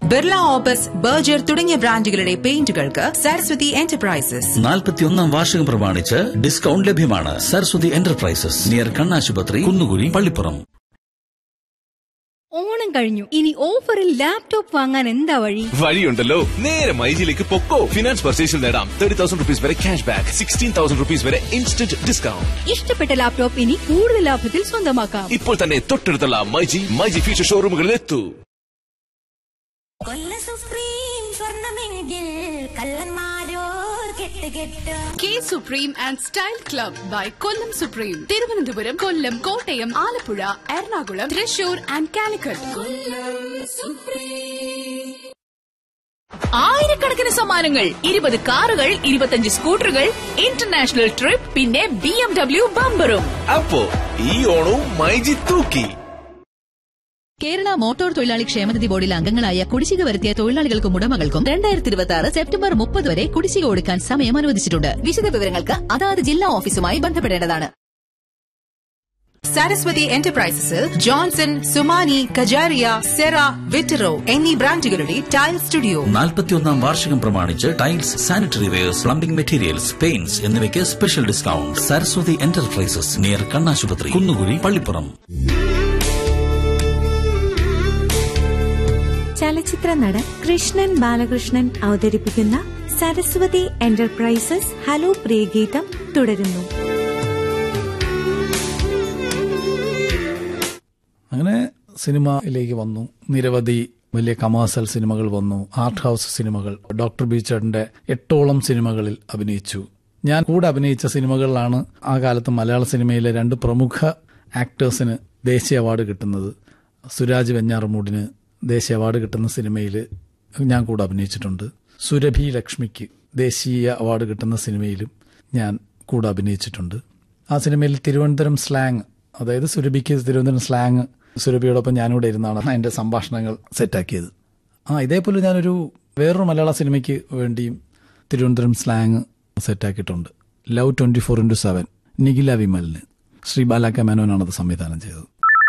Birla opus Berger തുടങ്ങിയ ബ്രാൻഡുകളുടെ പെയിന്റുകൾക്ക് Saraswati enterprises നാൽപ്പത്തിയൊന്നാം വാർഷികം പ്രമാണിച്ച് ഡിസ്കൗണ്ട് ലഭ്യമാണ് സരസ്വതി എന്റർപ്രൈസസ് നിയർ കണ്ണാശുപത്രി കുന്നുകുഴി പള്ളിപ്പുറം ഓണം കഴിഞ്ഞു ഇനി ഓഫറിൽ ലാപ്ടോപ്പ് വാങ്ങാൻ എന്താ വഴി വഴിയുണ്ടല്ലോ നേരെ മൈജിലേക്ക് പൊക്കോ ഫിനാൻസ് പർച്ചേസിൽ നേടാം തേർട്ടി തൗസൻഡ് റുപ്പീസ് വരെ cash back sixteen thousand rupees വരെ ഇൻസ്റ്റന്റ് ഡിസ്കൗണ്ട് ഇഷ്ടപ്പെട്ട ലാപ്ടോപ്പ് ഇനി കൂടുതൽ ലാഭത്തിൽ സ്വന്തമാക്കാം ഇപ്പോൾ തന്നെ തൊട്ടടുത്തുള്ള മൈജി മൈജി ഫ്യൂച്ചർ ഷോറൂമുകളിൽ എത്തൂ കൊല്ല സുപ്രീം സ്വർണമെങ്കിൽ കള്ളന്മാരോർ കെട്ട് കെട്ട് K supreme and style club by Kollam supreme Thiruvananthapuram Kollam Kottayam Alappuzha Ernakulam Thrissur and Calicut ആയിരക്കണക്കിന് സമ്മാനങ്ങൾ ഇരുപത് കാറുകൾ ഇരുപത്തഞ്ച് സ്കൂട്ടറുകൾ ഇന്റർനാഷണൽ ട്രിപ്പ് പിന്നെ ബി എം ഡബ്ല്യു ബമ്പറും അപ്പോ ഈ ഓണവും മൈജി തൂക്കി കേരള മോട്ടോർ തൊഴിലാളി ക്ഷേമനിധി ബോർഡിൽ അംഗങ്ങളായ കുടിശ്ശിക വരുത്തിയ തൊഴിലാളികൾക്കും ഉടമകൾക്കും രണ്ടായിരത്തി ഇരുപത്തി ആറ് സെപ്റ്റംബർ മുപ്പത് വരെ കുടിശ്ശിക കൊടുക്കാൻ സമയം അനുവദിച്ചിട്ടുണ്ട് വിശദ വിവരങ്ങൾക്ക് അതാത് ജില്ലാ ഓഫീസുമായി ബന്ധപ്പെടേണ്ടതാണ് സരസ്വതി എന്റർപ്രൈസസിൽ ജോൺസൺ സുമാനി കജാരിയ സെറ വിറ്ററോ എന്നീ ബ്രാൻഡുകളുടെ ടൈൽ സ്റ്റുഡിയോ നാൽപ്പത്തിയൊന്നാം വാർഷികം പ്രമാണിച്ച് tiles sanitary wares plumbing materials paints എന്നിവയ്ക്ക് special discount Saraswati enterprises near കണ്ണാശുപത്രി കുന്നുകുഴി പള്ളിപ്പുറം ചലച്ചിത്ര നടൻ കൃഷ്ണൻ ബാലകൃഷ്ണൻ അവതരിപ്പിക്കുന്ന സരസ്വതി എന്റർപ്രൈസസ് ഹലോ പ്രിയഗീതം തുടരുന്നു അങ്ങനെ സിനിമയിലേക്ക് വന്നു നിരവധി വലിയ കമേഴ്സ്യൽ സിനിമകൾ വന്നു ആർട്ട് ഹൗസ് സിനിമകൾ ഡോക്ടർ ബീച്ചറിന്റെ എട്ടോളം സിനിമകളിൽ അഭിനയിച്ചു ഞാൻ കൂടെ അഭിനയിച്ച സിനിമകളിലാണ് ആ കാലത്ത് മലയാള സിനിമയിലെ രണ്ട് പ്രമുഖ ആക്ടേഴ്സിന് ദേശീയ അവാർഡ് കിട്ടുന്നത് സുരാജ് വെഞ്ഞാറമൂടിന് ദേശീയ അവാർഡ് കിട്ടുന്ന സിനിമയിൽ ഞാൻ കൂടെ അഭിനയിച്ചിട്ടുണ്ട് സുരഭി ലക്ഷ്മിക്ക് ദേശീയ അവാർഡ് കിട്ടുന്ന സിനിമയിലും ഞാൻ കൂടെ അഭിനയിച്ചിട്ടുണ്ട് ആ സിനിമയിൽ തിരുവനന്തപുരം സ്ലാങ് അതായത് സുരഭിക്ക് തിരുവനന്തപുരം സ്ലാങ് സുരഭിയോടൊപ്പം ഞാനിവിടെ ഇരുന്നാണ് അതിന്റെ സംഭാഷണങ്ങൾ സെറ്റാക്കിയത് ആ ഇതേപോലെ ഞാനൊരു വേറൊരു മലയാള സിനിമയ്ക്ക് വേണ്ടിയും തിരുവനന്തപുരം സ്ലാങ് സെറ്റാക്കിയിട്ടുണ്ട് love twenty four into seven Nikhila വിമലിന് ശ്രീ ബാലാക്ക മേനോനാണ് അത് സംവിധാനം ചെയ്തത്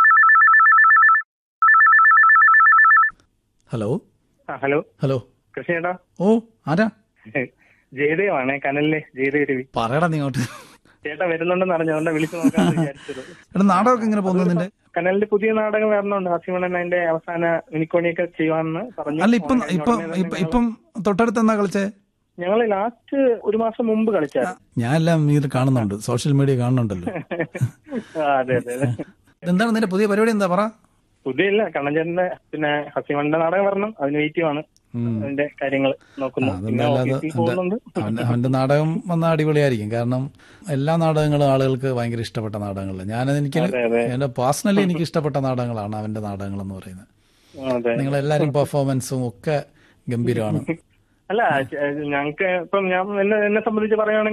ഹലോ ആ ഹലോ ഹലോ കൃഷ്ണേട്ടാ ഓ ആരാ ജയദേവാണേ കനലിലെ ജയദേവ് രവി പറയടാ നീ അങ്ങോട്ട് ചേട്ടാ വരുന്നുണ്ടെന്ന് അറിഞ്ഞതുകൊണ്ട് വിളിച്ചു നോക്കാന്ന് വിചാരിച്ചത് എടാ നാടകമൊക്കെ എങ്ങനെ പോകുന്നു നിന്റെ കനലിന്റെ പുതിയ നാടകം വരണുണ്ട് ഹസിമണൻ അതിന്റെ അവസാന മിനിക്കോണിയൊക്കെ ചെയ്യുവാന്ന് പറഞ്ഞു അല്ല ഇപ്പം ഉടനെ ഇപ്പം തന്നെ ഇപ്പം ഇപ്പം തൊട്ടടുത്ത് എന്നാ കളിച്ചേ ഞങ്ങൾ ലാസ്റ്റ് ഒരു മാസം മുമ്പ് കളിച്ചായിരുന്നു ഞാൻ എല്ലാം ഇത് കാണുന്നുണ്ട് സോഷ്യൽ മീഡിയ കാണുന്നുണ്ടല്ലോ ആ, അതെ അതെ അതെ എന്താണ് നിന്റെ പുതിയ പരിപാടി എന്താ പറ പുതിയ ഇല്ല കണ്ണഞ്ചേട്ടന്റെ പിന്നെ ഹസിമണിന്റെ നാടകം വരണം അതിന് വെയിറ്റ് ആണ് ഉം. അതിന്റെ കാര്യങ്ങൾ നോക്കുന്നു പിന്നെ അതൊന്നല്ലാതെ ഓഫീസിൽ പോകുന്നുണ്ട് അവന്റെ അവന്റെ നാടകം വന്ന അടിപൊളിയായിരിക്കും കാരണം എല്ലാ നാടകങ്ങളും ആളുകൾക്ക് ഭയങ്കര ഇഷ്ടപ്പെട്ട നാടകങ്ങളാണ് ഞാൻ എനിക്ക് അതെ, അതെ. എന്റെ പേഴ്സണലി എനിക്ക് ഇഷ്ടപ്പെട്ട നാടകങ്ങളാണ് അവന്റെ നാടകങ്ങൾ എന്ന് പറയുന്നത് അതെ നിങ്ങളെല്ലാരും പെർഫോമൻസും ഒക്കെ ഗംഭീരമാണ് അല്ല ഞങ്ങൾക്ക് ഇപ്പം ഞാൻ എന്നെ എന്നെ സംബന്ധിച്ച് പറയുകയാണെങ്കിൽ